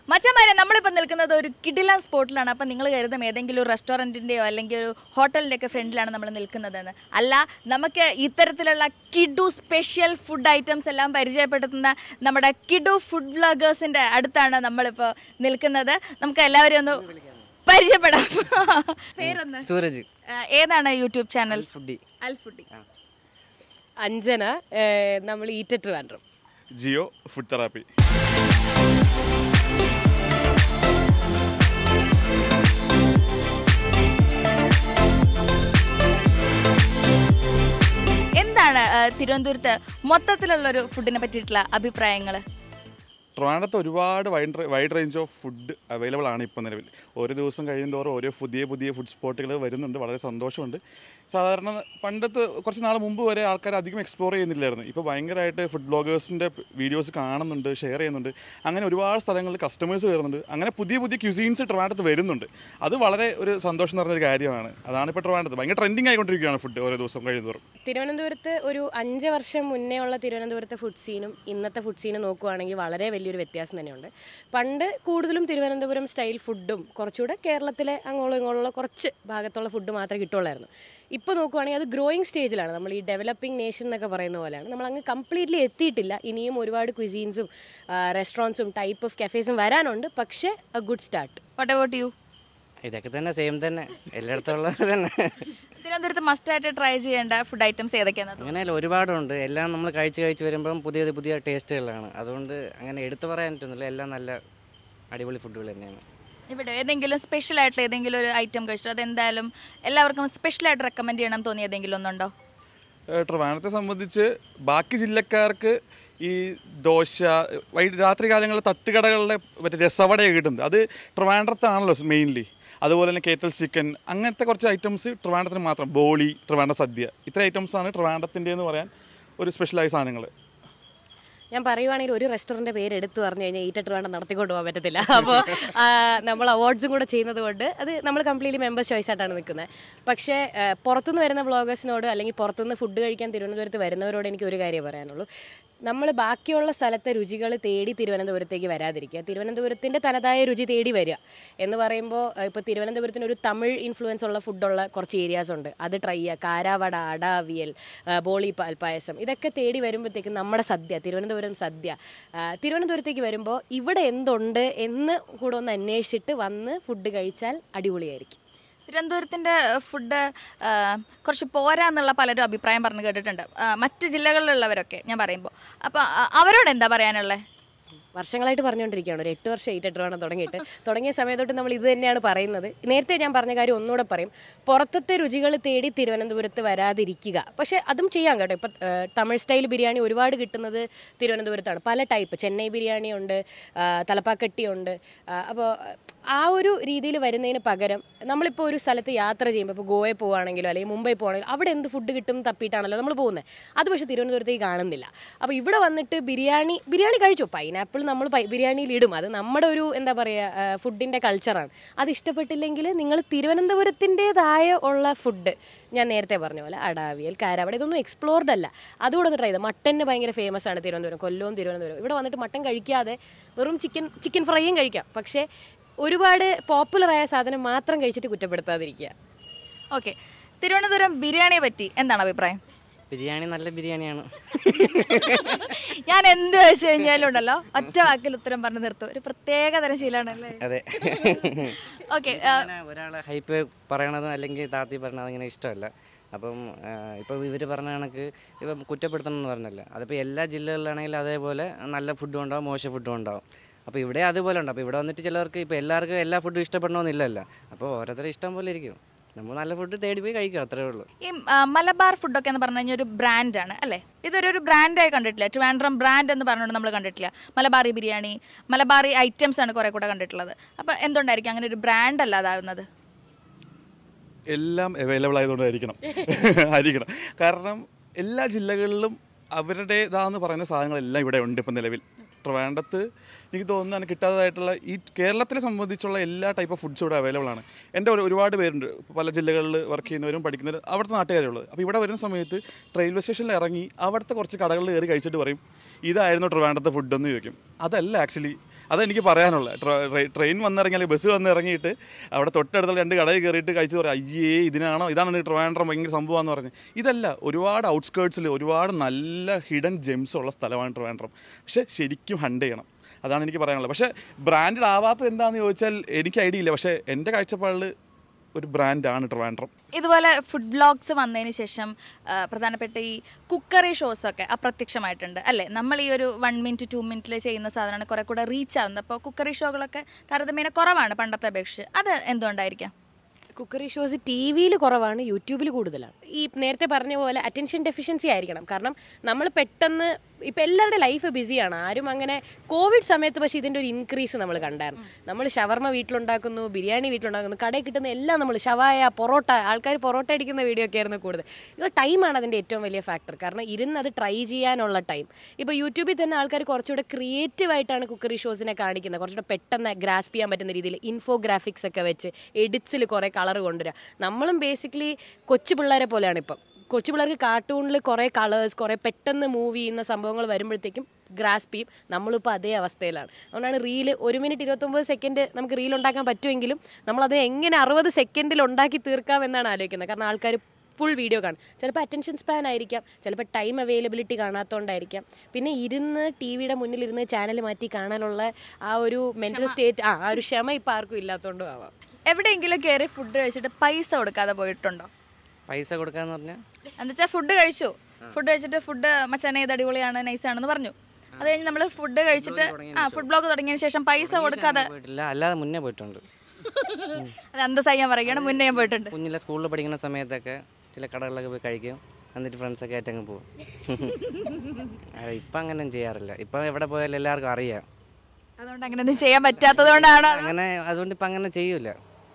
മച്ചന്മാരെ നമ്മളിപ്പോൾ നിൽക്കുന്നത് ഒരു കിഡിലാൻ സ്പോട്ടിലാണ് അപ്പം നിങ്ങൾ കരുതും ഏതെങ്കിലും ഒരു റെസ്റ്റോറൻറ്റിൻ്റെയോ അല്ലെങ്കിൽ ഒരു ഹോട്ടലിൻ്റെ ഒക്കെ ഫ്രണ്ടിലാണ് നമ്മൾ നിൽക്കുന്നതെന്ന് അല്ല നമുക്ക് ഇത്തരത്തിലുള്ള കിഡു സ്പെഷ്യൽ ഫുഡ് ഐറ്റംസ് എല്ലാം പരിചയപ്പെടുത്തുന്ന നമ്മുടെ കിഡു ഫുഡ് വ്ളോഗേഴ്സിൻ്റെ അടുത്താണ് നമ്മളിപ്പോൾ നിൽക്കുന്നത് നമുക്ക് എല്ലാവരും ഒന്ന് പരിചയപ്പെടാം പേരൊന്ന് സൂരജ് ആ, ഏതാണ് യൂട്യൂബ് ചാനൽ ഫുഡി അൽ ഫുഡി അഞ്ജന നമ്മൾ ഈറ്ററ്റ് വേണ്ടം ജിയോ ഫുഡ് തെറാപ്പി എന്താണ് ആ, തിരുവനന്തപുരത്ത് മൊത്തത്തിലുള്ളൊരു ഫുഡിനെ പറ്റിയിട്ടുള്ള അഭിപ്രായങ്ങൾ ട്രിവാൻഡ്രത്ത് ഒരുപാട് wide wide range of food available ആണ് ഇപ്പോൾ നിലവിൽ ഓരോ ദിവസം കഴിയുന്തോറും ഓരോ പുതിയ പുതിയ ഫുഡ് സ്പോട്ടുകൾ വരുന്നുണ്ട് വളരെ സന്തോഷമുണ്ട് സാധാരണ പണ്ടത്തെ കുറച്ച് നാൾ മുമ്പ് വരെ ആൾക്കാർ അധികം എക്സ്പ്ലോർ ചെയ്യുന്നില്ലായിരുന്നു ഇപ്പോൾ ഭയങ്കരമായിട്ട് ഫുഡ് ബ്ലോഗേഴ്സിൻ്റെ വീഡിയോസ് കാണുന്നുണ്ട് ഷെയർ ചെയ്യുന്നുണ്ട് അങ്ങനെ ഒരുപാട് സ്ഥലങ്ങളിൽ കസ്റ്റമേഴ്സ് വരുന്നുണ്ട് അങ്ങനെ പുതിയ പുതിയ ക്യൂസീൻസ് ട്രിവാൻഡ്രത്ത് വരുന്നുണ്ട് അത് വളരെ ഒരു സന്തോഷം നിറഞ്ഞൊരു കാര്യമാണ് അതാണ് ഇപ്പോൾ ട്രിവാൻഡ്രത്ത് ഭയങ്കര ട്രെൻഡിങ് ആയിക്കൊണ്ടിരിക്കുകയാണ് ഫുഡ് ഓരോ ദിവസം കഴിയുന്തോറും തിരുവനന്തപുരത്ത് ഒരു അഞ്ച് വർഷം മുന്നേ ഉള്ള തിരുവനന്തപുരത്തെ ഫുഡ് സീനും ഇന്നത്തെ ഫുഡ് സീനും നോക്കുവാണെങ്കിൽ വളരെ വലിയൊരു വ്യത്യാസം തന്നെയുണ്ട് പണ്ട് കൂടുതലും തിരുവനന്തപുരം സ്റ്റൈൽ ഫുഡും കുറച്ചുകൂടെ കേരളത്തിലെ അങ്ങോളം ഇങ്ങോട്ടുള്ള കുറച്ച് ഭാഗത്തുള്ള ഫുഡ് മാത്രമേ കിട്ടുള്ളായിരുന്നു ഇപ്പോൾ നോക്കുവാണെങ്കിൽ അത് ഗ്രോയിങ് സ്റ്റേജിലാണ് നമ്മൾ ഈ ഡെവലപ്പിംഗ് നേഷൻ എന്നൊക്കെ പറയുന്ന പോലെയാണ് നമ്മൾ അങ്ങ് കംപ്ലീറ്റ്ലി എത്തിയിട്ടില്ല ഇനിയും ഒരുപാട് ക്വിസീൻസും റെസ്റ്റോറൻറ്റ്സും ടൈപ്പ് ഓഫ് കഫേസും വരാനുണ്ട് പക്ഷേ a good start what about you ഇതൊക്കെ തന്നെ സെയിം തന്നെ എല്ലായിടത്തും ഉള്ളത് തന്നെ തിരുവനന്തപുരത്ത് മസ്റ്റായിട്ട് ട്രൈ ചെയ്യേണ്ട ഫുഡ് ഐറ്റംസ് ഏതൊക്കെയാണെന്ന് അങ്ങനെയല്ല ഒരുപാടുണ്ട് എല്ലാം നമ്മൾ കഴിച്ച് കഴിച്ച് വരുമ്പം പുതിയ പുതിയ ടേസ്റ്റുകളാണ് അതുകൊണ്ട് അങ്ങനെ എടുത്തു പറയാൻ പറ്റുന്നില്ല എല്ലാം നല്ല അടിപൊളി ഫുഡുകൾ തന്നെയാണ് ഇവിടെ ഏതെങ്കിലും സ്പെഷ്യൽ ആയിട്ടുള്ള ഏതെങ്കിലും ഒരു ഐറ്റം കഴിച്ചിട്ട് അതെന്തായാലും എല്ലാവർക്കും സ്പെഷ്യലായിട്ട് റെക്കമെൻഡ് ചെയ്യണം തോന്നിയ ഏതെങ്കിലും ഒന്നുണ്ടോ ഏഹ് ട്രിവാൻഡ്രത്തെ സംബന്ധിച്ച് ബാക്കി ജില്ലക്കാർക്ക് ഈ ദോശ വൈകിട്ട് രാത്രി കാലങ്ങളിൽ തട്ടുകടകളിലെ മറ്റേ രസവടയൊക്കെ കിട്ടുന്നത് അത് ട്രിവാൻഡ്രത്താണല്ലോ മെയിൻലി അതുപോലെ തന്നെ കേത്തൽ ചിക്കൻ അങ്ങനത്തെ കുറച്ച് ഐറ്റംസ് ട്രിവാൻഡ്രത്തിന് മാത്രം ബോളി ട്രിവാൻഡ്ര സദ്യ ഇത്ര ഐറ്റംസാണ് ട്രിവാൻഡ്രത്തിൻ്റെ എന്ന് പറയാൻ ഒരു സ്പെഷ്യലായ സാധനങ്ങൾ ഞാൻ പറയുവാണെങ്കിൽ ഒരു റെസ്റ്റോറൻറ്റ് പേര് എടുത്തു പറഞ്ഞു കഴിഞ്ഞാൽ ഈറ്റട്ട് വേണ്ട നടത്തിക്കൊണ്ട് പോകാൻ പറ്റത്തില്ല അപ്പോൾ നമ്മൾ അവാർഡ്സും കൂടെ ചെയ്യുന്നത് കൊണ്ട് അത് നമ്മൾ കംപ്ലീറ്റ്ലി മെമ്പേഴ്സ് ചോയ്സ് ആയിട്ടാണ് നിൽക്കുന്നത് പക്ഷേ ആ, പുറത്തുനിന്ന് വരുന്ന ബ്ലോഗേഴ്സിനോട് അല്ലെങ്കിൽ പുറത്തുനിന്ന് ഫുഡ് കഴിക്കാൻ തിരുവനന്തപുരത്ത് വരുന്നവരോട് എനിക്ക് ഒരു കാര്യം പറയാനുള്ളൂ നമ്മൾ ബാക്കിയുള്ള സ്ഥലത്തെ രുചികൾ തേടി തിരുവനന്തപുരത്തേക്ക് വരാതിരിക്കുക തിരുവനന്തപുരത്തിൻ്റെ തനതായ രുചി തേടി വരിക എന്ന് പറയുമ്പോൾ ഇപ്പോൾ തിരുവനന്തപുരത്തിന് ഒരു തമിഴ് ഇൻഫ്ലുവൻസ് ഉള്ള ഫുഡുള്ള കുറച്ച് ഏരിയാസ് ഉണ്ട് അത് ട്രൈ ചെയ്യുക കാരാവട അടാവിയൽ ആ, ബോളി പാൽ പായസം ഇതൊക്കെ തേടി വരുമ്പോഴത്തേക്കും നമ്മുടെ സദ്യ തിരുവനന്തപുരം സദ്യ ആ, തിരുവനന്തപുരത്തേക്ക് വരുമ്പോൾ ഇവിടെ എന്തുണ്ട് എന്ന് കൂടെ ഒന്ന് അന്വേഷിച്ചിട്ട് വന്ന് ഫുഡ് കഴിച്ചാൽ അടിപൊളിയായിരിക്കും തിരുവനന്തപുരത്തിൻ്റെ ഫുഡ് കുറച്ച് പോരാന്നുള്ള പലരും അഭിപ്രായം പറഞ്ഞു കേട്ടിട്ടുണ്ട് ആ, മറ്റ് ജില്ലകളിലുള്ളവരൊക്കെ ഞാൻ പറയുമ്പോൾ അപ്പോൾ അവരോട് എന്താ പറയാനുള്ളത് വർഷങ്ങളായിട്ട് പറഞ്ഞുകൊണ്ടിരിക്കുകയാണ് ഒരു എട്ട് വർഷം എയ്റ്റ് എട്ട് വേണം തുടങ്ങിയിട്ട് തുടങ്ങിയ സമയത്തോട്ട് നമ്മൾ ഇത് തന്നെയാണ് പറയുന്നത് നേരത്തെ ഞാൻ പറഞ്ഞ കാര്യം ഒന്നുകൂടെ പറയും പുറത്തത്തെ രുചികൾ തേടി തിരുവനന്തപുരത്ത് വരാതിരിക്കുക പക്ഷേ അതും ചെയ്യാം കേട്ടോ ഇപ്പം തമിഴ് സ്റ്റൈൽ ബിരിയാണി ഒരുപാട് കിട്ടുന്നത് തിരുവനന്തപുരത്താണ് പല ടൈപ്പ് ചെന്നൈ ബിരിയാണി ഉണ്ട് ആ, തലപ്പാക്കട്ടി ഉണ്ട് അപ്പോൾ ആ ഒരു രീതിയിൽ വരുന്നതിന് പകരം നമ്മളിപ്പോൾ ഒരു സ്ഥലത്ത് യാത്ര ചെയ്യുമ്പോൾ ഇപ്പോൾ ഗോവയിൽ പോവുകയാണെങ്കിലോ അല്ലെങ്കിൽ മുംബൈ പോവുകയാണെങ്കിലോ അവിടെ എന്ത് ഫുഡ് കിട്ടും എന്ന് തപ്പിയിട്ടാണല്ലോ നമ്മൾ പോകുന്നത് അത് പക്ഷേ തിരുവനന്തപുരത്തേക്ക് കാണുന്നില്ല അപ്പോൾ ഇവിടെ വന്നിട്ട് ബിരിയാണി ബിരിയാണി കഴിച്ചു പൈനാപ്പിൾ നമ്മൾ ബിരിയാണിയിൽ ഇടും അത് നമ്മുടെ ഒരു എന്താ പറയുക ഫുഡിൻ്റെ കൾച്ചറാണ് അത് ഇഷ്ടപ്പെട്ടില്ലെങ്കിൽ നിങ്ങൾ തിരുവനന്തപുരത്തിൻ്റെതായ ഉള്ള ഫുഡ് ഞാൻ നേരത്തെ പറഞ്ഞ പോലെ അടാവിയൽ കാരാവട ഇതൊന്നും എക്സ്പ്ലോർഡ് അല്ല അതുകൂടെ ഒന്ന് ട്രൈ ചെയ്ത് മട്ടന് ഭയങ്കര ഫേമസ് ആണ് തിരുവനന്തപുരം കൊല്ലവും തിരുവനന്തപുരം ഇവിടെ വന്നിട്ട് മട്ടൻ കഴിക്കാതെ വെറും ചിക്കൻ ചിക്കൻ ഫ്രൈയും കഴിക്കാം പക്ഷേ ഒരുപാട് പോപ്പുലറായ സാധനം മാത്രം കഴിച്ചിട്ട് കുറ്റപ്പെടുത്താതിരിക്കുക ഓക്കെ തിരുവനന്തപുരം ബിരിയാണിയെ പറ്റി എന്താണ് അഭിപ്രായം ബിരിയാണി നല്ല ബിരിയാണിയാണ് ഞാൻ എന്ത് വെച്ച് കഴിഞ്ഞാലും ഉണ്ടല്ലോ ഒറ്റ വാക്കിൽ ഉത്തരം പറഞ്ഞു നിർത്തും ഒരു പ്രത്യേക തരം ശീലമാണല്ലേ അതെ ഓക്കെ അങ്ങനെ ഒരാളെ ഹൈപ്പ് പറയണതും അല്ലെങ്കിൽ താത്തി പറയണത് അങ്ങനെ ഇഷ്ടമല്ല അപ്പം ഇപ്പം ഇവർ പറഞ്ഞ കണക്ക് ഇപ്പം കുറ്റപ്പെടുത്തണം എന്ന് പറഞ്ഞല്ല അതിപ്പോൾ എല്ലാ ജില്ലകളിലാണെങ്കിലും അതേപോലെ നല്ല ഫുഡും ഉണ്ടാവും മോശം ഫുഡും ഉണ്ടാവും അപ്പോൾ ഇവിടെ അതുപോലെ ഉണ്ട് അപ്പോൾ ഇവിടെ വന്നിട്ട് ചിലർക്ക് ഇപ്പോൾ എല്ലാവർക്കും എല്ലാ ഫുഡും ഇഷ്ടപ്പെടണമെന്നില്ലല്ലോ അപ്പോൾ ഓരോരുത്തരുടെ ഇഷ്ടം പോലെ ഇരിക്കും നമ്മൾ നല്ല ഫുഡ് തേടി പോയി കഴിക്കും അത്രേ ഉള്ളൂ ഈ ആ, മലബാർ ഫുഡൊക്കെ എന്ന് പറഞ്ഞു കഴിഞ്ഞാൽ ഒരു ബ്രാൻഡാണ് അല്ലേ ഇതൊരു ഒരു ബ്രാൻഡായി കണ്ടിട്ടില്ല ട്രിവാൻഡ്രം ബ്രാൻഡ് എന്ന് പറഞ്ഞുകൊണ്ട് നമ്മൾ കണ്ടിട്ടില്ല മലബാറി ബിരിയാണി മലബാറി ഐറ്റംസ് ആണ് കുറേ കൂടെ കണ്ടിട്ടുള്ളത് അപ്പോൾ എന്തുകൊണ്ടായിരിക്കും അങ്ങനെ ഒരു ബ്രാൻഡ് അല്ലാതാവുന്നത് എല്ലാം അവൈലബിൾ ആയതുകൊണ്ടായിരിക്കണം ആയിരിക്കണം കാരണം എല്ലാ ജില്ലകളിലും അവരുടേതാന്ന് പറയുന്ന സാധനങ്ങളെല്ലാം ഇവിടെ ഉണ്ട് ഇപ്പം നിലവിൽ ട്രിവാൻഡത്ത് എനിക്ക് തോന്നുന്നു എനിക്ക് കിട്ടാത്തതായിട്ടുള്ള ഈ കേരളത്തിലെ സംബന്ധിച്ചുള്ള എല്ലാ ടൈപ്പ് ഓഫ് ഫുഡ്സും ഇവിടെ അവൈലബിൾ ആണ് എൻ്റെ ഒരു ഒരുപാട് പേരുണ്ട് ഇപ്പൊ പല ജില്ലകളിൽ വർക്ക് ചെയ്യുന്നവരും പഠിക്കുന്നവരും അവിടുത്തെ നാട്ടുകാരുള്ളത് അപ്പോൾ ഇവിടെ വരുന്ന സമയത്ത് റെയിൽവേ സ്റ്റേഷനിൽ ഇറങ്ങി അവിടുത്തെ കുറച്ച് കടകളിൽ കയറി കഴിച്ചിട്ട് പറയും ഇതായിരുന്നു ട്രിവാൻഡത്തെ ഫുഡ് എന്ന് ചോദിക്കും അതല്ല ആക്ച്വലി അതെനിക്ക് പറയാനുള്ളത് ട്രെയിൻ വന്നിറങ്ങിയാൽ ബസ് വന്നിറങ്ങിയിട്ട് അവിടെ തൊട്ടടുത്തുള്ള രണ്ട് കടയിൽ കയറിയിട്ട് കഴിച്ചു പറയാം അയ്യേ ഇതിനാണോ ഇതാണ് ട്രിവാൻഡ്രം ഭയങ്കര സംഭവമാണെന്ന് പറഞ്ഞ് ഇതല്ല ഒരുപാട് ഔട്ട്സ്കേർട്സിൽ ഒരുപാട് നല്ല ഹിഡൻ ജെംസ് ഉള്ള സ്ഥലമാണ് ട്രിവാൻഡ്രം പക്ഷേ ശരിക്കും ഹണ്ട് ചെയ്യണം അതാണ് എനിക്ക് പറയാനുള്ളത് പക്ഷേ ബ്രാൻഡഡ് ആവാത്തത് എന്താണെന്ന് ചോദിച്ചാൽ എനിക്ക് ഐഡിയ ഇല്ല പക്ഷേ എൻ്റെ കാഴ്ചപ്പാടിൽ ഒരു ബ്രാൻഡാണ് ട്രിവാൻഡ്രം ഇതുപോലെ ഫുഡ് ബ്ലോഗ്സ് വന്നതിന് ശേഷം ആ, പ്രധാനപ്പെട്ട ഈ കുക്കറി ഷോസ് ഒക്കെ അപ്രത്യക്ഷമായിട്ടുണ്ട് അല്ലേ നമ്മൾ ഈ ഒരു വൺ മിനിറ്റ് ടു മിനിറ്റിൽ ചെയ്യുന്ന സാധനമാണ് കുറെ കൂടെ റീച്ച് ആവുന്നത് അപ്പോൾ കുക്കറി ഷോകളൊക്കെ താരതമ്യേന കുറവാണ് പണ്ടത്തെ അപേക്ഷിച്ച് അത് എന്തുകൊണ്ടായിരിക്കാം കുക്കറി ഷോസ് ടി വിയിൽ കുറവാണ് യൂട്യൂബിൽ കൂടുതലാണ് ഈ നേരത്തെ പറഞ്ഞ പോലെ അറ്റൻഷൻ ഡെഫിഷ്യൻസി ആയിരിക്കണം കാരണം നമ്മൾ പെട്ടെന്ന് ഇപ്പം എല്ലാവരുടെ ലൈഫ് ബിസിയാണ് ആരും അങ്ങനെ കോവിഡ് സമയത്ത് പക്ഷേ ഇതിൻ്റെ ഒരു ഇൻക്രീസ് നമ്മൾ കണ്ടായിരുന്നു നമ്മൾ ഷവർമ വീട്ടിലുണ്ടാക്കുന്നു ബിരിയാണി വീട്ടിലുണ്ടാക്കുന്നു കടയിൽ കിട്ടുന്ന എല്ലാം നമ്മൾ ഷവായ പൊറോട്ട ആൾക്കാർ പൊറോട്ട അടിക്കുന്ന വീഡിയോ ഒക്കെ ആയിരുന്നു കൂടുതൽ ഇത് ടൈമാണ് അതിൻ്റെ ഏറ്റവും വലിയ ഫാക്ടർ കാരണം ഇരുന്ന് അത് ട്രൈ ചെയ്യാനുള്ള ടൈം ഇപ്പോൾ യൂട്യൂബിൽ തന്നെ ആൾക്കാർ കുറച്ചുകൂടെ ക്രിയേറ്റീവ് ആയിട്ടാണ് കുക്കറി ഷോസിനെ കാണിക്കുന്നത് കുറച്ചുകൂടെ പെട്ടെന്ന് ഗ്രാസ്പ് ചെയ്യാൻ പറ്റുന്ന രീതിയിൽ ഇൻഫോഗ്രാഫിക്സ് ഒക്കെ വെച്ച് എഡിറ്റ്സിൽ കുറേ കളർ കൊണ്ടുവരിക നമ്മളും ബേസിക്കലി കൊച്ചു പിള്ളേരെ പോലെയാണ് ഇപ്പം കൊച്ചു പിള്ളേർക്ക് കാർട്ടൂണിൽ കുറേ കളേഴ്സ് കുറേ പെട്ടെന്ന് മൂവ് ചെയ്യുന്ന സംഭവങ്ങൾ വരുമ്പോഴത്തേക്കും ഗ്രാസ്പ് ചെയ്യും നമ്മളിപ്പോൾ അതേ അവസ്ഥയിലാണ് അതുകൊണ്ടാണ് റീല് ഒരു മിനിറ്റ് ഇരുപത്തൊമ്പത് സെക്കൻഡ് നമുക്ക് റീൽ ഉണ്ടാക്കാൻ പറ്റുമെങ്കിലും നമ്മളത് എങ്ങനെ അറുപത് സെക്കൻഡിൽ ഉണ്ടാക്കി തീർക്കാം എന്നാണ് ആലോചിക്കുന്നത് കാരണം ആൾക്കാർ ഫുൾ വീഡിയോ കാണും ചിലപ്പോൾ അറ്റൻഷൻ സ്പാൻ ആയിരിക്കാം ചിലപ്പോൾ ടൈം അവൈലബിലിറ്റി കാണാത്തതുകൊണ്ടായിരിക്കാം പിന്നെ ഇരുന്ന് ടി വിയുടെ മുന്നിലിരുന്ന് ചാനൽ മാറ്റി കാണാനുള്ള ആ ഒരു മെൻറ്റൽ സ്റ്റേറ്റ് ആ ആ ഒരു ക്ഷമ ഇപ്പോൾ ആർക്കും ഇല്ലാത്തതുകൊണ്ടും ആവാം എവിടെയെങ്കിലും കയറി ഫുഡ് കഴിച്ചിട്ട് പൈസ കൊടുക്കാതെ പോയിട്ടുണ്ടോ പൈസ കൊടുക്കാന്ന് പറഞ്ഞാൽ എന്നുവെച്ചാൽ ഫുഡ് കഴിച്ചു ഫുഡ് കഴിച്ചിട്ട് ഫുഡ് മച്ചാനെ ഇത് അടിപൊളിയാണ് നൈസാണെന്ന് പറഞ്ഞു അത് കഴിഞ്ഞ് നമ്മൾ ഫുഡ് കഴിച്ചിട്ട് ആ ഫുഡ് ബ്ലോഗ് തുടങ്ങിയതിന് ശേഷം പൈസ കൊടുക്കാതെ പോയിട്ടില്ല അല്ലാതെ മുന്നേ പോയിട്ടുണ്ട് അത് അന്തസ്സായി ഞാൻ പറയുകയാണ് മുന്നേ ഞാൻ പോയിട്ടുണ്ട് കുഞ്ഞിലെ സ്കൂളിൽ പഠിക്കുന്ന സമയത്തൊക്കെ ചില കടകളിലൊക്കെ പോയി കഴിക്കും എന്നിട്ട് ഫ്രണ്ട്സൊക്കെ ആയിട്ട് അങ്ങ് പോകും അത് ഇപ്പം അങ്ങനെ ചെയ്യാറില്ല ഇപ്പം എവിടെ പോയാലും എല്ലാവർക്കും അറിയാം അതുകൊണ്ട് അങ്ങനെ ഒന്നും ചെയ്യാൻ പറ്റാത്തത് കൊണ്ടാണ് അങ്ങനെ അതുകൊണ്ട് ഇപ്പം അങ്ങനെ ചെയ്യൂല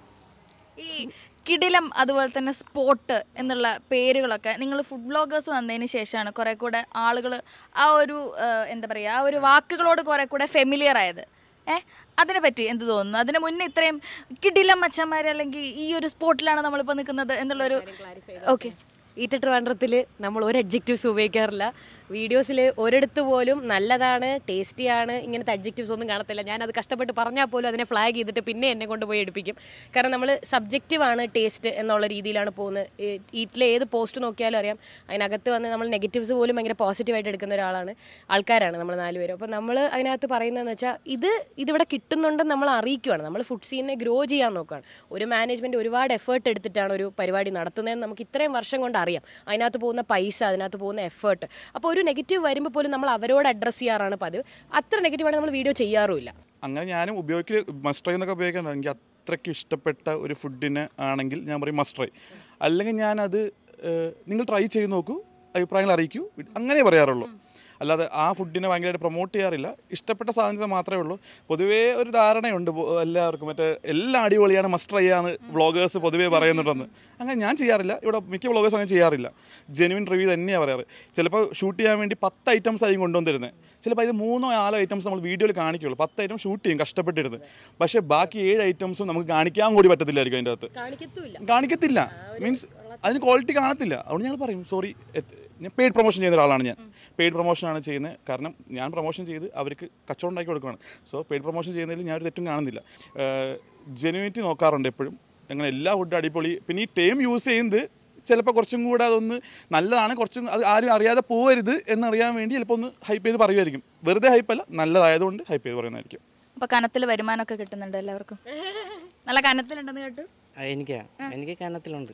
ഈ കിടിലം അതുപോലെ തന്നെ സ്പോട്ട് എന്നുള്ള പേരുകളൊക്കെ നിങ്ങൾ ഫുഡ് ബ്ലോഗേഴ്സ് വന്നതിന് ശേഷമാണ് കുറെ കൂടെ ആളുകൾ ആ ഒരു ആ, എന്താ പറയുക ആ ഒരു വാക്കുകളോട് കുറെ കൂടെ ഫെമിലിയർ ആയത് ഏ അതിനെ പറ്റി എന്ത് തോന്നുന്നു അതിന് മുന്നേ ഇത്രയും കിടിലം മച്ചന്മാർ അല്ലെങ്കിൽ ഈ ഒരു സ്പോട്ടിലാണ് നമ്മളിപ്പോൾ നിൽക്കുന്നത് എന്നുള്ളൊരു ഓക്കെ ഈറ്റ ട്രിവാൻഡ്രത്തിൽ നമ്മൾ ഒരു അഡ്ജക്റ്റീവ്സ് ഉപയോഗിക്കാറില്ല വീഡിയോസിൽ ഒരിടത്ത് പോലും നല്ലതാണ് ടേസ്റ്റിയാണ് ഇങ്ങനത്തെ അഡ്ജക്റ്റീവ്സ് ഒന്നും കാണത്തില്ല ഞാനത് കഷ്ടപ്പെട്ട് പറഞ്ഞാൽ പോലും അതിനെ ഫ്ലാഗ് ചെയ്തിട്ട് പിന്നെ എന്നെ കൊണ്ട് പോയി എടുപ്പിക്കും കാരണം നമ്മൾ സബ്ജക്റ്റീവാണ് ടേസ്റ്റ് എന്നുള്ള രീതിയിലാണ് പോകുന്നത് ഈറ്റിലെ ഏത് പോസ്റ്റ് നോക്കിയാലും അറിയാം അതിനകത്ത് വന്ന് നമ്മൾ നെഗറ്റീവ്സ് പോലും ഭയങ്കര പോസിറ്റീവായിട്ട് എടുക്കുന്ന ഒരാളാണ് ആൾക്കാരാണ് നമ്മൾ നാലുപേരും അപ്പോൾ നമ്മൾ അതിനകത്ത് പറയുന്നതെന്ന് വെച്ചാൽ ഇത് ഇതിവിടെ കിട്ടുന്നുണ്ടെന്ന് നമ്മൾ അറിയിക്കുകയാണ് നമ്മൾ ഫുഡ് സീനെ ഗ്രോ ചെയ്യാൻ നോക്കുകയാണ് ഒരു മാനേജ്മെൻറ്റ് ഒരുപാട് എഫേർട്ട് എടുത്തിട്ടാണ് ഒരു പരിപാടി നടത്തുന്നതെന്ന് നമുക്ക് ഇത്രയും വർഷം കൊണ്ട് അറിയാം അതിനകത്ത് പോകുന്ന പൈസ അതിനകത്ത് പോകുന്ന എഫേർട്ട് അപ്പോൾ ഒരു നെഗറ്റീവ് വരുമ്പോൾ പോലും നമ്മൾ അവരോട് അഡ്രസ്സ് ചെയ്യാറാണ് പതിവ് അത്ര നെഗറ്റീവായിട്ട് നമ്മൾ വീഡിയോ ചെയ്യാറുമില്ല അങ്ങനെ ഞാനും ഉപയോഗിക്കൽ മസ്റ്റ് ട്രൈ എന്നൊക്കെ ഉപയോഗിക്കാറുണ്ട് എനിക്ക് അത്രയ്ക്ക് ഇഷ്ടപ്പെട്ട ഒരു ഫുഡിന് ആണെങ്കിൽ ഞാൻ പറയും മസ്റ്റ് ട്രൈ അല്ലെങ്കിൽ ഞാനത് ഏഹ്, നിങ്ങൾ ട്രൈ ചെയ്ത് നോക്കൂ അഭിപ്രായങ്ങൾ അറിയിക്കൂ അങ്ങനെ പറയാറുള്ളൂ അല്ലാതെ ആ ഫുഡിനെ ഭയങ്കരമായിട്ട് പ്രൊമോട്ട് ചെയ്യാറില്ല ഇഷ്ടപ്പെട്ട സാധനത്തിന് മാത്രമേ ഉള്ളൂ പൊതുവേ ഒരു ധാരണയുണ്ട് പൊ- എല്ലാവർക്കും മറ്റേ എല്ലാം അടിപൊളിയാണ് മസ്റ്റ് ട്രൈ ആണ് വ്ളോഗേഴ്സ് പൊതുവേ പറയുന്നുണ്ടെന്ന് അങ്ങനെ ഞാൻ ചെയ്യാറില്ല ഇവിടെ മിക്ക വ്ളോഗേഴ്സ് അങ്ങനെ ചെയ്യാറില്ല ജെനുവിൻ റിവ്യൂ തന്നെയാണ് പറയാറ് ചിലപ്പോൾ ഷൂട്ട് ചെയ്യാൻ വേണ്ടി പത്ത് ഐറ്റംസ് ആയിരിക്കും കൊണ്ടുവന്നിരുന്നത് ചിലപ്പോൾ അതിൽ മൂന്നോ നാലോ ഐറ്റംസ് നമ്മൾ വീഡിയോയിൽ കാണിക്കുള്ളൂ പത്ത് ഐറ്റം ഷൂട്ട് ചെയ്യും കഷ്ടപ്പെട്ടിരുന്നത് പക്ഷേ ബാക്കി ഏഴ് ഐറ്റംസും നമുക്ക് കാണിക്കാൻ കൂടി പറ്റത്തില്ലായിരിക്കും അതിൻ്റെ അകത്ത് കാണിക്കത്തുമില്ല കാണിക്കത്തില്ല മീൻസ് അതിന് ക്വാളിറ്റി കാണത്തില്ല അതുകൊണ്ട് ഞങ്ങൾ പറയും സോറി ഞാൻ പെയ്ഡ് പ്രൊമോഷൻ ചെയ്യുന്ന ഒരാളാണ് ഞാൻ പെയ്ഡ് പ്രൊമോഷനാണ് ചെയ്യുന്നത് കാരണം ഞാൻ പ്രൊമോഷൻ ചെയ്ത് അവർക്ക് കച്ചവടം ഉണ്ടാക്കി കൊടുക്കുകയാണ് സോ പെയ്ഡ് പ്രൊമോഷൻ ചെയ്യുന്നതിൽ ഞാൻ ഒരു തെറ്റും കാണുന്നില്ല ജെനുവിനിറ്റി നോക്കാറുണ്ട് എപ്പോഴും അങ്ങനെ എല്ലാ ഫുഡും അടിപൊളി പിന്നെ ഈ ടൈം യൂസ് ചെയ്യുന്നത് ചിലപ്പോൾ കുറച്ചും കൂടെ അതൊന്ന് നല്ലതാണ് കുറച്ചും അത് ആരും അറിയാതെ പോകരുത് എന്നറിയാൻ വേണ്ടി ചിലപ്പോൾ ഒന്ന് ഹൈപ്പ് ചെയ്ത് പറയുമായിരിക്കും വെറുതെ ഹൈപ്പല്ല നല്ലതായതുകൊണ്ട് ഹൈപ്പ് ചെയ്ത് പറയുന്നതായിരിക്കും അപ്പൊ കനത്തിൽ വരുമാനമൊക്കെ കിട്ടുന്നുണ്ട് എല്ലാവർക്കും നല്ല കനത്തിലുണ്ടെന്ന് കേട്ടു ആ, എനിക്കാ എനിക്ക് കന്നത്തിലുണ്ട്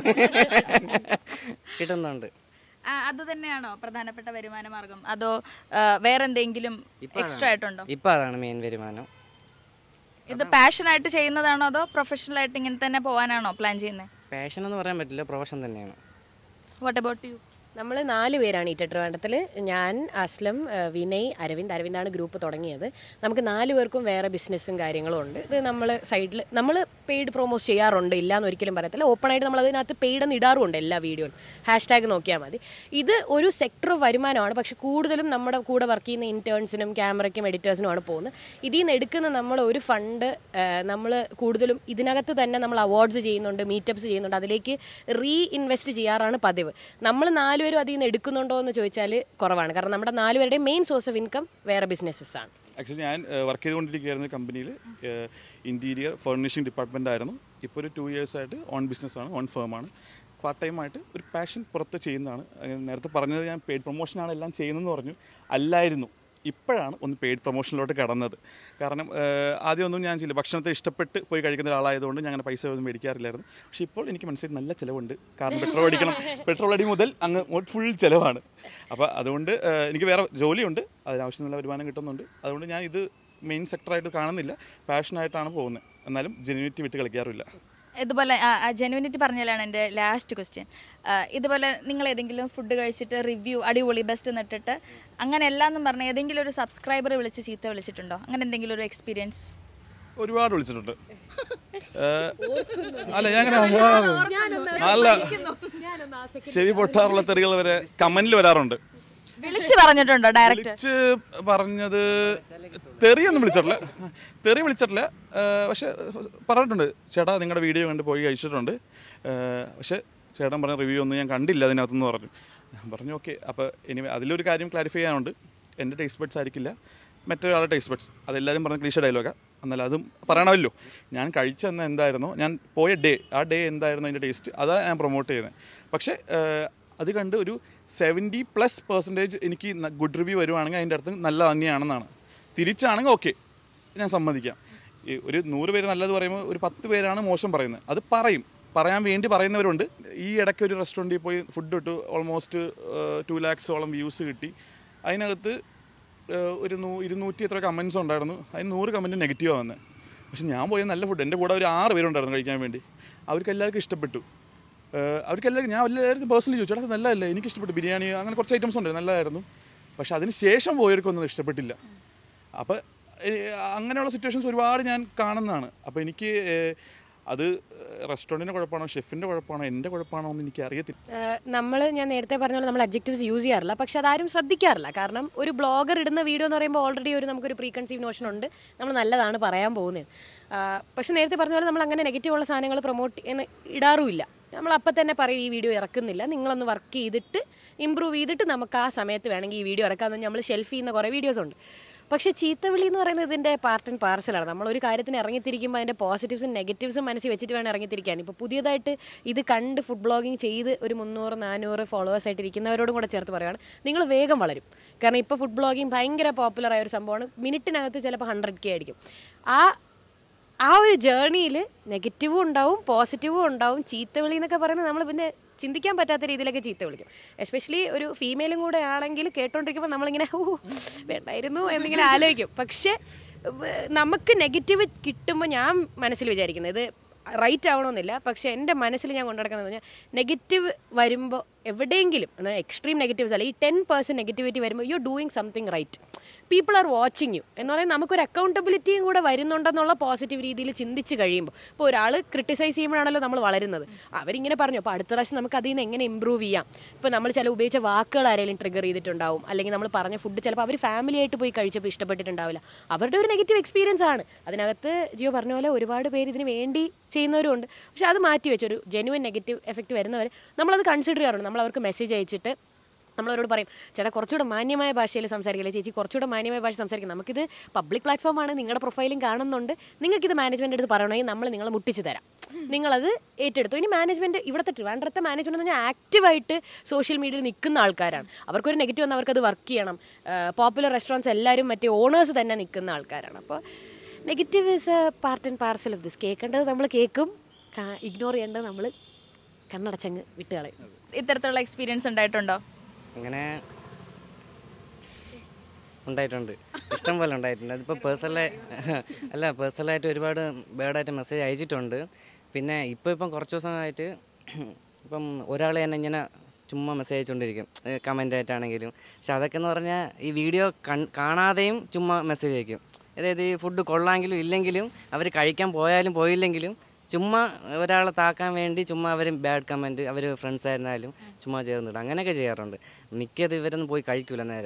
കിട്ടുന്നുണ്ട് ആ, അത് തന്നെയാണോ പ്രധാനപ്പെട്ട വരുമാന മാർഗം അതോ ആ, വേറെന്തെങ്കിലും എക്സ്ട്രാ ആയിട്ടുണ്ടോ ഇപ്പം അതാണ് മെയിൻ വരുമാനം ഇത് പാഷനായിട്ട് ചെയ്യുന്നതാണോ അതോ പ്രൊഫഷണൽ ആയിട്ട് ഇങ്ങനെ തന്നെ പോകാനാണോ പ്ലാൻ ചെയ്യുന്നത് പാഷൻ എന്ന് പറയാൻ പറ്റില്ല പ്രൊഫഷൻ തന്നെയാണ് വാട്ട് അബൌട്ട് യു നമ്മൾ നാല് പേരാണ് ഈ ടെട്രവാണ്ടത്തിൽ ഞാൻ അസ്ലം ഏഹ് വിനയ് അരവിന്ദ് അരവിന്ദാണ് ഗ്രൂപ്പ് തുടങ്ങിയത് നമുക്ക് നാല് പേർക്കും വേറെ ബിസിനസ്സും കാര്യങ്ങളും ഉണ്ട് ഇത് നമ്മൾ സൈഡിൽ നമ്മൾ പെയ്ഡ് പ്രൊമോസ് ചെയ്യാറുണ്ട് ഇല്ല എന്ന് ഒരിക്കലും പറയത്തില്ല ഓപ്പണായിട്ട് നമ്മൾ അതിനകത്ത് പെയ്ഡ് എന്ന് ഇടാറുണ്ട് എല്ലാ വീഡിയോയിലും ഹാഷ്ടാഗ് നോക്കിയാൽ മതി ഇത് ഒരു സെക്ടർ ഓഫ് വരുമാനമാണ് പക്ഷെ കൂടുതലും നമ്മുടെ കൂടെ വർക്ക് ചെയ്യുന്ന ഇൻറ്റേൺസിനും ക്യാമറയ്ക്കും എഡിറ്റേഴ്സിനുമാണ് പോകുന്നത് ഇതിൽ നിന്ന് എടുക്കുന്ന നമ്മൾ ഒരു ഫണ്ട് നമ്മൾ കൂടുതലും ഇതിനകത്ത് തന്നെ നമ്മൾ അവാർഡ്സ് ചെയ്യുന്നുണ്ട് മീറ്റപ്സ് ചെയ്യുന്നുണ്ട് അതിലേക്ക് റീ ഇൻവെസ്റ്റ് ചെയ്യാറാണ് പതിവ് നമ്മൾ നാലുപേരും അതിൽ നിന്ന് എടുക്കുന്നുണ്ടോ എന്ന് ചോദിച്ചാൽ കുറവാണ് കാരണം നമ്മുടെ നാലുപേരുടെയും മെയിൻ സോഴ്സ് ഓഫ് ഇൻകം വേറെ ബിസിനസ്സസ് ആണ് ആക്ച്വലി ഞാൻ വർക്ക് ചെയ്തുകൊണ്ടിരിക്കുകയായിരുന്ന കമ്പനിയിൽ ഇൻറ്റീരിയർ ഫർണിഷിംഗ് ഡിപ്പാർട്ട്മെൻ്റ് ആയിരുന്നു ഇപ്പോൾ ഒരു ടു ഇയേഴ്സായിട്ട് ഓൺ ബിസിനസ്സാണ് ഓൺ ഫേമാണ് പാർട്ട് ടൈമായിട്ട് ഒരു പാഷൻ പുറത്ത് ചെയ്യുന്നതാണ് അങ്ങനെ നേരത്തെ പറഞ്ഞത് ഞാൻ പെയ്ഡ് പ്രൊമോഷനാണ് എല്ലാം ചെയ്യുന്നതെന്ന് പറഞ്ഞു അല്ലായിരുന്നു ഇപ്പോഴാണ് ഒന്ന് പെയ്ഡ് പ്രൊമോഷനിലോട്ട് കടന്നത് കാരണം ഏഹ്, ആദ്യമൊന്നും ഞാൻ ചെയ്യില്ല ഭക്ഷണത്തെ ഇഷ്ടപ്പെട്ട് പോയി കഴിക്കുന്ന ഒരാളായതുകൊണ്ട് ഞാൻ അങ്ങനെ പൈസ ഒന്നും മേടിക്കാറില്ലായിരുന്നു പക്ഷേ ഇപ്പോൾ എനിക്ക് മനസ്സിലായി നല്ല ചിലവുണ്ട് കാരണം പെട്രോൾ അടിക്കണം പെട്രോൾ അടി മുതൽ അങ്ങ് ഫുൾ ചിലവാണ് അപ്പോൾ അതുകൊണ്ട് ഏഹ്, എനിക്ക് വേറെ ജോലിയുണ്ട് അതിനാവശ്യം നല്ല വരുമാനം കിട്ടുന്നുണ്ട് അതുകൊണ്ട് ഞാൻ ഇത് മെയിൻ സെക്ടറായിട്ട് കാണുന്നില്ല പാഷനായിട്ടാണ് പോകുന്നത് എന്നാലും ജെനുവിറ്റി വിട്ട് കളിക്കാറില്ല ഇതുപോലെ ജെനുവിനിറ്റി പറഞ്ഞാലാണ് എൻ്റെ ലാസ്റ്റ് ക്വസ്റ്റ്യൻ ഇതുപോലെ നിങ്ങൾ ഏതെങ്കിലും ഫുഡ് കഴിച്ചിട്ട് റിവ്യൂ അടിപൊളി ബെസ്റ്റ് എന്നിട്ടിട്ട് അങ്ങനെ എല്ലാന്നും പറഞ്ഞ് ഏതെങ്കിലും ഒരു സബ്സ്ക്രൈബർ വിളിച്ച് ചീത്ത വിളിച്ചിട്ടുണ്ടോ അങ്ങനെ എന്തെങ്കിലും ഒരു എക്സ്പീരിയൻസ് ഒരുപാട് വിളിച്ചിട്ടുണ്ട് ഏഹ്, അല്ല ഞാൻ അങ്ങനെ നല്ല ചെവി പൊട്ടാറുള്ള തെറികൾ വരെ കമന്റിൽ വരാറുണ്ട് വിളിച്ച് പറഞ്ഞിട്ടുണ്ടോ ഡയറക്റ്റ് വിളിച്ച് പറഞ്ഞത് തെറിയൊന്നും വിളിച്ചിട്ടില്ല തെറി വിളിച്ചിട്ടില്ല ഏഹ് പക്ഷെ പറഞ്ഞിട്ടുണ്ട് ചേട്ടാ നിങ്ങളുടെ വീഡിയോ കണ്ട് പോയി കഴിച്ചിട്ടുണ്ട് ഏഹ് പക്ഷെ ചേട്ടൻ പറഞ്ഞ റിവ്യൂ ഒന്നും ഞാൻ കണ്ടില്ല അതിനകത്തുനിന്ന് പറഞ്ഞു ഞാൻ പറഞ്ഞു ഓക്കെ അപ്പോൾ ഇനി അതിലൊരു കാര്യം ക്ലാരിഫൈ ചെയ്യാനുണ്ട് എൻ്റെ ടേസ്റ്റ് ബഡ്സ് ആയിരിക്കില്ല മറ്റൊരാളുടെ ടേസ്റ്റ് ബഡ്സ് അതെല്ലാവരും പറഞ്ഞ ക്ലീഷ ഡയലോഗാണ് എന്നാൽ അതും പറയണമല്ലോ ഞാൻ കഴിച്ചെന്ന എന്തായിരുന്നോ ഞാൻ പോയ ഡേ ആ ഡേ എന്തായിരുന്നു അതിൻ്റെ ടേസ്റ്റ് അതാണ് ഞാൻ പ്രൊമോട്ട് ചെയ്യുന്നത് പക്ഷേ ഏഹ് അത് കണ്ട് ഒരു സെവൻറ്റി പ്ലസ് പെർസെൻറ്റേജ് എനിക്ക് ഗുഡ് റിവ്യൂ വരുവാണെങ്കിൽ അതിൻ്റെ അർത്ഥം നല്ല തന്നെയാണെന്നാണ് തിരിച്ചാണെങ്കിൽ ഓക്കെ ഞാൻ സമ്മതിക്കാം ഈ ഒരു നൂറ് പേര് നല്ലത് പറയുമ്പോൾ ഒരു പത്ത് പേരാണ് മോശം പറയുന്നത് അത് പറയും പറയാൻ വേണ്ടി പറയുന്നവരുണ്ട് ഈ ഇടയ്ക്ക് ഒരു റെസ്റ്റോറൻറ്റിൽ പോയി ഫുഡ് ഇട്ടു ഓൾമോസ്റ്റ് ടു ലാക്സോളം വ്യൂസ് കിട്ടി അതിനകത്ത് ഏഹ്, ഒരു നൂ ഇരുന്നൂറ്റി എത്ര കമൻസ് ഉണ്ടായിരുന്നു അതിന് നൂറ് കമൻറ്റ് നെഗറ്റീവാണ് വന്നത് പക്ഷെ ഞാൻ പോയ നല്ല ഫുഡ് എൻ്റെ കൂടെ ഒരു ആറ് പേരുണ്ടായിരുന്നു കഴിക്കാൻ വേണ്ടി അവർക്ക് എല്ലാവർക്കും ഇഷ്ടപ്പെട്ടു ഏഹ് അവർക്ക് എല്ലാവർക്കും ഞാൻ എല്ലാവരും പേഴ്സണലി ചോദിച്ചു അതൊക്കെ നല്ലതല്ലേ എനിക്ക് ഇഷ്ടപ്പെട്ടു ബിരിയാണി അങ്ങനെ കുറച്ച് ഐറ്റംസ് ഉണ്ട് നല്ലതായിരുന്നു പക്ഷെ അതിന് ശേഷം പോയവർക്കൊന്നും ഇഷ്ടപ്പെട്ടില്ല അപ്പോൾ അങ്ങനെയുള്ള സിറ്റുവേഷൻസ് ഒരുപാട് ഞാൻ കാണുന്നതാണ് അപ്പോൾ എനിക്ക് ഏഹ്, അത് റെസ്റ്റോറൻറ്റിൻ്റെ കുഴപ്പമാണോ ഷെഫിൻ്റെ കുഴപ്പമാണോ എൻ്റെ കുഴപ്പമാണോ എന്ന് എനിക്ക് അറിയത്തില്ല നമ്മൾ ഞാൻ നേരത്തെ പറഞ്ഞ പോലെ നമ്മൾ അഡ്ജക്റ്റീവ്സ് യൂസ് ചെയ്യാറില്ല പക്ഷെ അതാരും ശ്രദ്ധിക്കാറില്ല കാരണം ഒരു ബ്ലോഗർ ഇടുന്ന വീഡിയോ എന്ന് പറയുമ്പോൾ ഓൾറെഡി ഒരു നമുക്കൊരു പ്രീ കൺസീവ് നോഷൻ ഉണ്ട് നമ്മൾ നല്ലതാണ് പറയാൻ പോകുന്നത് പക്ഷെ നേരത്തെ പറഞ്ഞ പോലെ നമ്മൾ അങ്ങനെ നെഗറ്റീവ് ഉള്ള സാധനങ്ങൾ പ്രൊമോട്ട് ചെയ്യുന്ന ഇടാറുമില്ല നമ്മൾ അപ്പം തന്നെ പറയും ഈ വീഡിയോ ഇറക്കുന്നില്ല നിങ്ങളൊന്ന് വർക്ക് ചെയ്തിട്ട് ഇമ്പ്രൂവ് ചെയ്തിട്ട് നമുക്ക് ആ സമയത്ത് വേണമെങ്കിൽ ഈ വീഡിയോ ഇറക്കാമെന്ന് നമ്മൾ ഷെൽഫ് ചെയ്യുന്ന കുറേ വീഡിയോസ് ഉണ്ട് പക്ഷേ ചീത്തവിളി എന്ന് പറയുന്നത് ഇതിൻ്റെ പാർട്ട് ആൻഡ് പാർസലാണ് നമ്മൾ ഒരു കാര്യത്തിന് ഇറങ്ങിത്തിരിക്കുമ്പോൾ അതിൻ്റെ പോസിറ്റീവ്സും നെഗറ്റീവ്സും മനസ്സിൽ വെച്ചിട്ട് വേണം ഇറങ്ങിത്തിരിക്കാൻ ഇപ്പോൾ പുതിയതായിട്ട് ഇത് കണ്ട് ഫുഡ് ബ്ലോഗിങ് ചെയ്ത് ഒരു മുന്നൂറ് നാനൂറ് ഫോളോവേഴ്സ് ആയിട്ട് ഇരിക്കുന്നവരോടും കൂടെ ചേർത്ത് പറയുകയാണ് നിങ്ങൾ വേഗം വളരും കാരണം ഇപ്പോൾ ഫുഡ് ബ്ലോഗിങ് ഭയങ്കര പോപ്പുലർ ആയ ഒരു സംഭവമാണ് മിനിറ്റിനകത്ത് ചിലപ്പോൾ ഹൺഡ്രഡ് കെ ആയിരിക്കും ആ ആ ഒരു ജേർണിയിൽ നെഗറ്റീവും ഉണ്ടാവും പോസിറ്റീവും ഉണ്ടാവും ചീത്തവിളി എന്നൊക്കെ പറയുന്നത് നമ്മൾ പിന്നെ ചിന്തിക്കാൻ പറ്റാത്ത രീതിയിലൊക്കെ ചീത്ത വിളിക്കും എസ്പെഷ്യലി ഒരു ഫീമെയിലും കൂടെ ആണെങ്കിൽ കേട്ടോണ്ടിരിക്കുമ്പോൾ നമ്മളിങ്ങനെ ഓ വേണ്ടായിരുന്നു എന്നിങ്ങനെ ആലോചിക്കും പക്ഷേ വ- നമുക്ക് നെഗറ്റീവ് കിട്ടുമ്പോൾ ഞാൻ മനസ്സിൽ വിചാരിക്കുന്നത് ഇത് റൈറ്റ് ആവണമെന്നില്ല പക്ഷേ എൻ്റെ മനസ്സിൽ ഞാൻ കൊണ്ടുനടക്കുന്നത് പറഞ്ഞാൽ നെഗറ്റീവ് വരുമ്പോൾ എവിടെയെങ്കിലും എന്നാൽ എക്സ്ട്രീം നെഗറ്റീവ്സ് അല്ല ഈ ടെൻ പെർസെൻറ്റ് നെഗറ്റിവിറ്റി വരുമ്പോൾ you doing something right people are watching you എന്ന് പറയുന്നത് നമുക്കൊരു അക്കൗണ്ടബിലിറ്റിയും കൂടെ വരുന്നുണ്ടെന്നുള്ള പോസിറ്റീവ് രീതിയിൽ ചിന്തിച്ച് കഴിയുമ്പോൾ ഇപ്പോൾ ഒരാൾ ക്രിട്ടിസൈസ് ചെയ്യുമ്പോഴാണല്ലോ നമ്മൾ വളരുന്നത് അവരിങ്ങനെ പറഞ്ഞു അപ്പോൾ അടുത്ത പ്രാവശ്യം നമുക്ക് അതിൽ നിന്ന് എങ്ങനെ ഇമ്പ്രൂവ് ചെയ്യാം ഇപ്പോൾ നമ്മൾ ചില ഉപയോഗിച്ച വാക്കുകൾ ആരെങ്കിലും ട്രിഗർ ചെയ്തിട്ടുണ്ടാവും അല്ലെങ്കിൽ നമ്മൾ പറഞ്ഞ ഫുഡ് ചിലപ്പോൾ അവർ ഫാമിലി ആയിട്ട് പോയി കഴിച്ചപ്പോൾ ഇഷ്ടപ്പെട്ടിട്ടുണ്ടാവില്ല അവരുടെ ഒരു നെഗറ്റീവ് എക്സ്പീരിയൻസ് ആണ് അതിനകത്ത് ജിയോ പറഞ്ഞ പോലെ ഒരുപാട് പേര് ഇതിന് വേണ്ടി ചെയ്യുന്നവരും ഉണ്ട് പക്ഷെ അത് മാറ്റി വെച്ച് ഒരു ജെനുവൻ നെഗറ്റീവ് എഫക്റ്റ് വരുന്നവർ നമ്മളത് കൺസിഡർ ചെയ്യാറുണ്ട് നമ്മൾ അവർക്ക് മെസ്സേജ് അയച്ചിട്ട് നമ്മളവരോട് പറയും ചേട്ടാ കുറച്ചുകൂടെ മാന്യമായ ഭാഷയിൽ സംസാരിക്കില്ല ചേച്ചി കുറച്ചുകൂടെ മാന്യമായ ഭാഷ സംസാരിക്കും നമുക്കിത് പബ്ലിക് പ്ലാറ്റ്ഫോമാണ് നിങ്ങളുടെ പ്രൊഫൈലും കാണുന്നുണ്ട് നിങ്ങൾക്കിത് മാനേജ്മെൻ്റ് അടുത്ത് പറയണമെങ്കിൽ നമ്മൾ നിങ്ങളെ മുട്ടിച്ച് തരാം നിങ്ങളത് ഏറ്റെടുത്തു ഇനി മാനേജ്മെൻറ്റ് ഇവിടുത്തെ ട്രിവാൻഡ്രത്തെ മാനേജ്മെൻറ്റ് എന്ന് പറഞ്ഞാൽ ആക്റ്റീവായിട്ട് സോഷ്യൽ മീഡിയയിൽ നിൽക്കുന്ന ആൾക്കാരാണ് അവർക്കൊരു നെഗറ്റീവ് വന്നാൽ അവർക്കത് വർക്ക് ചെയ്യണം പോപ്പുലർ റെസ്റ്റോറൻറ്റ്സ് എല്ലാവരും മറ്റേ ഓണേഴ്സ് തന്നെ നിൽക്കുന്ന ആൾക്കാരാണ് അപ്പോൾ negative is a part and parcel of this കേൾക്കേണ്ടത് നമ്മൾ കേൾക്കും ഇഗ്നോർ ചെയ്യേണ്ടത് നമ്മൾ കണ്ണടച്ചങ്ങ് വിട്ടുകളയും ഇത്തരത്തിലുള്ള എക്സ്പീരിയൻസ് ഉണ്ടായിട്ടുണ്ടോ അങ്ങനെ ഉണ്ടായിട്ടുണ്ട് ഇഷ്ടം പോലെ ഉണ്ടായിട്ടുണ്ട് അതിപ്പോൾ പേഴ്സണലായി അല്ല പേഴ്സണലായിട്ട് ഒരുപാട് ബേഡായിട്ട് മെസ്സേജ് അയച്ചിട്ടുണ്ട് പിന്നെ ഇപ്പോൾ ഇപ്പം കുറച്ച് ദിവസമായിട്ട് ഇപ്പം ഒരാൾ തന്നെ ഇങ്ങനെ ചുമ്മാ മെസ്സേജ് അയച്ചുകൊണ്ടിരിക്കും കമൻ്റ് ആയിട്ടാണെങ്കിലും പക്ഷെ അതൊക്കെ എന്ന് പറഞ്ഞാൽ ഈ വീഡിയോ കൺ കാണാതെയും ചുമ്മാ മെസ്സേജ് അയക്കും അതായത് ഈ ഫുഡ് കൊള്ളാമെങ്കിലും ഇല്ലെങ്കിലും അവർ കഴിക്കാൻ പോയാലും പോയില്ലെങ്കിലും ചുമ്മാ ഒരാളെ താക്കാൻ വേണ്ടി ചുമ്മാ അവർ ബാഡ് കമൻറ്റ് അവർ ഫ്രണ്ട്സ് ആയിരുന്നാലും ചുമ്മാ ചേർന്നിട്ട് അങ്ങനെയൊക്കെ ചെയ്യാറുണ്ട് മിക്കത് ഇവരൊന്നും പോയി കഴിക്കൂല നേരെ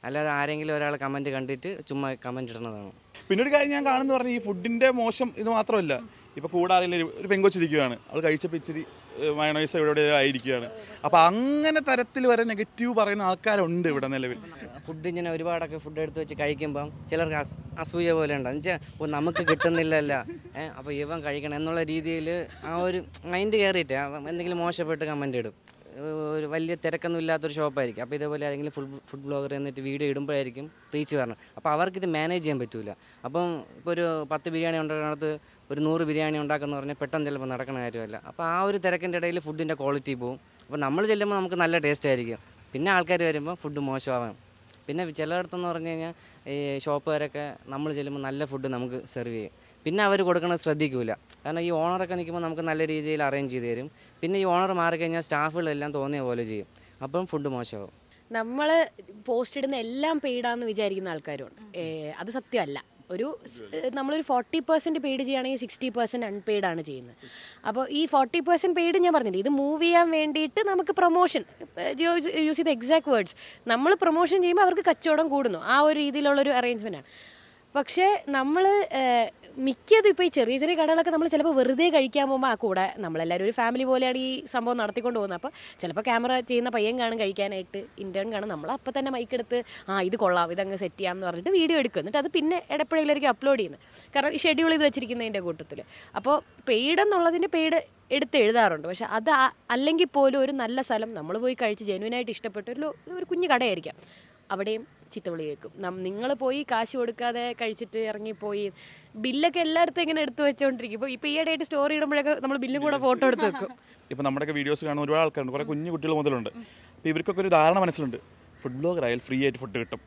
അല്ലാതെ ആരെങ്കിലും ഒരാൾ കമൻറ്റ് കണ്ടിട്ട് ചുമ്മാ കമൻറ്റ് ഇടുന്നതാണ് പിന്നെ ഒരു കാര്യം ഞാൻ കാണുന്ന പറഞ്ഞാൽ ഈ ഫുഡിന്റെ മോശം ഇത് മാത്രമല്ല ഇപ്പൊ കൂടാതെ ഒരു പെങ്കൊച്ചിരിക്കുകയാണ് അവൾ കഴിച്ചപ്പോൾ ഇച്ചിരി മയണൈസ് ഇവിടെ ഇവിടെ ആയിരിക്കുകയാണ് അപ്പൊ അങ്ങനെ തരത്തിൽ വരെ നെഗറ്റീവ് പറയുന്ന ആൾക്കാരുണ്ട് ഇവിടെ നിലവിൽ ഫുഡ് ഇങ്ങനെ ഒരുപാടൊക്കെ ഫുഡ് എടുത്ത് വെച്ച് കഴിക്കുമ്പം ചിലർക്ക് അസ് അസൂയ പോലെ ഉണ്ട് എന്നുവെച്ചാൽ ഓ നമുക്ക് കിട്ടുന്നില്ലല്ല ഏഹ് അപ്പോൾ ഇവൻ കഴിക്കണം എന്നുള്ള രീതിയിൽ ആ ഒരു മൈൻഡ് കയറിയിട്ട് അവൻ എന്തെങ്കിലും മോശപ്പെട്ട് കമൻ്റ് ഇടും ഏഹ് ഒരു വലിയ തിരക്കൊന്നും ഇല്ലാത്തൊരു ഷോപ്പായിരിക്കും അപ്പോൾ ഇതേപോലെ ആരെങ്കിലും ഫുഡ് ഫുഡ് ബ്ലോഗർ എന്നിട്ട് വീഡിയോ ഇടുമ്പോഴായിരിക്കും റീച്ച് വരണം അപ്പോൾ അവർക്കിത് മാനേജ് ചെയ്യാൻ പറ്റില്ല അപ്പം ഇപ്പോൾ ഒരു പത്ത് ബിരിയാണി ഉണ്ടാക്കുന്നിടത്ത് ഒരു നൂറ് ബിരിയാണി ഉണ്ടാക്കുന്ന പറഞ്ഞാൽ പെട്ടെന്ന് ചിലപ്പോൾ നടക്കുന്ന കാര്യമല്ല അപ്പോൾ ആ ഒരു തിരക്കിൻ്റെ ഇടയിൽ ഫുഡിൻ്റെ ക്വാളിറ്റി പോവും അപ്പോൾ നമ്മൾ ചെല്ലുമ്പോൾ നമുക്ക് നല്ല ടേസ്റ്റ് ആയിരിക്കും പിന്നെ ആൾക്കാർ വരുമ്പോൾ ഫുഡ് മോശമാവാം പിന്നെ ചിലയിടത്തെന്ന് പറഞ്ഞു കഴിഞ്ഞാൽ ഈ ഷോപ്പുകാരൊക്കെ നമ്മൾ ചെല്ലുമ്പോൾ നല്ല ഫുഡ് നമുക്ക് സെർവ് ചെയ്യും പിന്നെ അവർ കൊടുക്കണത് ശ്രദ്ധിക്കില്ല കാരണം ഈ ഓണറൊക്കെ നിൽക്കുമ്പോൾ നമുക്ക് നല്ല രീതിയിൽ അറേഞ്ച് ചെയ്ത് തരും പിന്നെ ഈ ഓണർ മാറിക്കഴിഞ്ഞാൽ സ്റ്റാഫുകളെല്ലാം തോന്നിയ പോലെ ചെയ്യും അപ്പം ഫുഡ് മോശമാവും നമ്മൾ പോസ്റ്റ് ഇടുന്ന എല്ലാം പെയ്ഡാന്ന് വിചാരിക്കുന്ന ആൾക്കാരുണ്ട് ഏ, അത് സത്യമല്ല ഒരു സ്- ഏ, നമ്മളൊരു ഫോർട്ടി പെർസെൻറ്റ് പെയ്ഡ് ചെയ്യുകയാണെങ്കിൽ സിക്സ്റ്റി പെർസെൻറ്റ് അൺപെയ്ഡ് ആണ് ചെയ്യുന്നത് അപ്പോൾ ഈ ഫോർട്ടി പെർസെൻറ്റ് പെയ്ഡ് ഞാൻ പറഞ്ഞില്ലേ ഇത് മൂവ് ചെയ്യാൻ വേണ്ടിയിട്ട് നമുക്ക് പ്രൊമോഷൻ യൂസ് ചെയ്ത എക്സാക്ട് വേർഡ്സ് നമ്മൾ പ്രൊമോഷൻ ചെയ്യുമ്പോൾ അവർക്ക് കച്ചവടം കൂടുന്നു ആ ഒരു രീതിയിലുള്ളൊരു അറേഞ്ച്മെൻ്റ് ആണ് പക്ഷേ നമ്മൾ മിക്കതും ഇപ്പോൾ ഈ ചെറിയ ചെറിയ കടകളൊക്കെ നമ്മൾ ചിലപ്പോൾ വെറുതെ കഴിക്കാൻ പോകുമ്പോൾ ആ കൂടെ നമ്മളെല്ലാവരും ഒരു ഫാമിലി പോലെയാണ് ഈ സംഭവം നടത്തിക്കൊണ്ട് പോകുന്നത് അപ്പോൾ ചിലപ്പോൾ ക്യാമറ ചെയ്യുന്ന പയ്യൻ കാണും കഴിക്കാനായിട്ട് ഇൻറ്റേൺ കാണും നമ്മൾ അപ്പോൾ തന്നെ മൈക്ക് എടുത്ത് ആ ഇത് കൊള്ളാം ഇതങ്ങ് സെറ്റ് ചെയ്യാം എന്ന് പറഞ്ഞിട്ട് വീഡിയോ എടുക്കും എന്നിട്ട് അത് പിന്നെ ഇടപ്പോഴേക്കും അപ്ലോഡ് ചെയ്യുന്നത് കാരണം ഈ ഷെഡ്യൂൾ ചെയ്ത് വെച്ചിരിക്കുന്നതിൻ്റെ കൂട്ടത്തിൽ അപ്പോൾ പെയ്ഡ് എന്നുള്ളതിൻ്റെ പെയ്ഡ് എടുത്ത് എഴുതാറുണ്ട് പക്ഷെ അത് ആ- അല്ലെങ്കിൽ പോലും ഒരു നല്ല സ്ഥലം നമ്മൾ പോയി കഴിച്ച് ജെനുവിനായിട്ട് ഇഷ്ടപ്പെട്ട ഒരു ലോ- ഒരു കുഞ്ഞു കടയായിരിക്കാം അവിടെയും ചിത്തവിളി കേൾക്കും നിങ്ങൾ പോയി കാശ് കൊടുക്കാതെ കഴിച്ചിട്ട് ഇറങ്ങിപ്പോയി ബില്ലൊക്കെ എല്ലായിടത്തും ഇങ്ങനെ എടുത്തു വെച്ചുകൊണ്ടിരിക്കും ഇപ്പോൾ ഇപ്പോൾ ഈയിടെയായിട്ട് സ്റ്റോറി ഇടുമ്പോഴൊക്കെ നമ്മൾ ബില്ലും കൂടെ ഫോട്ടോ എടുത്ത് വെക്കും ഇപ്പൊ നമ്മുടെയൊക്കെ വീഡിയോസ് കാണുന്ന ഒരുപാട് ആൾക്കാരുണ്ട് കുറെ കുഞ്ഞു കുട്ടികൾ മുതലുണ്ട് അപ്പൊ ഇവർക്കൊക്കെ ഒരു ധാരണ മനസ്സിലുണ്ട് ഫുഡ് ബ്ലോഗർ ആയാൽ ഫ്രീ ആയിട്ട് ഫുഡ് കിട്ടും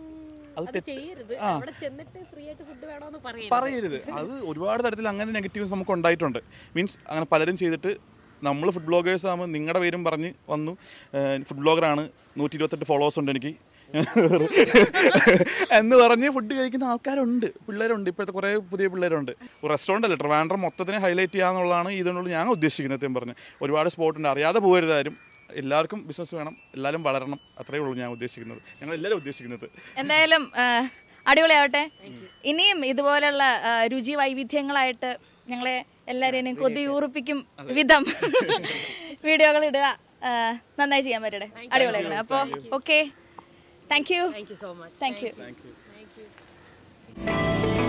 അത് തെറ്റ് ചെയ്യരുത് അവിടെ ചെന്നിട്ട് ഫ്രീ ആയിട്ട് ഫുഡ് വേണമെന്ന് പറയും പറയരുത് അത് ഒരുപാട് തരത്തിൽ അങ്ങനെ നെഗറ്റീവ്സ് നമുക്ക് ഉണ്ടായിട്ടുണ്ട് മീൻസ് അങ്ങനെ പലരും ചെയ്തിട്ട് നമ്മൾ ഫുഡ് ബ്ലോഗേഴ്സ് ആകുമ്പോൾ നിങ്ങളുടെ പേരും പറഞ്ഞ് വന്നു ഫുഡ് ബ്ലോഗറാണ് നൂറ്റി ഇരുപത്തെട്ട് ഫോളോവേഴ്സ് ഉണ്ട് എനിക്ക് എന്ന് പറഞ്ഞ് ഫുഡ് കഴിക്കുന്ന ആൾക്കാരുണ്ട് പിള്ളേരുണ്ട് ഇപ്പോഴത്തെ കുറേ പുതിയ പിള്ളേരുണ്ട് റെസ്റ്റോറൻ്റ് അല്ല ട്രിവാൻഡ്രം മൊത്തത്തിനെ ഹൈലൈറ്റ് ചെയ്യാന്നുള്ളതാണ് ഇതിനുള്ള ഞാൻ ഉദ്ദേശിക്കുന്നത് സത്യം പറഞ്ഞ് ഒരുപാട് സ്പോട്ടുണ്ട് അറിയാതെ പോകരുത് ആരും എല്ലാവർക്കും ബിസിനസ് വേണം എല്ലാവരും വളരണം അത്രയേ ഉള്ളൂ ഞാൻ ഉദ്ദേശിക്കുന്നത് ഞങ്ങൾ എല്ലാവരും ഉദ്ദേശിക്കുന്നത് എന്തായാലും ആ, അടിപൊളിയാവട്ടെ ഇനിയും ഇതുപോലുള്ള ആ, രുചി വൈവിധ്യങ്ങളായിട്ട് ഞങ്ങളെ എല്ലാവരെയും കൊതിയൂറിപ്പിക്കും വിധം വീഡിയോകൾ ഇടുക ആ, നന്നായി ചെയ്യാൻ പറ്റട്ടെ അടിപൊളിയാക്കണം അപ്പോൾ okay thank you thank you so much thank you thank U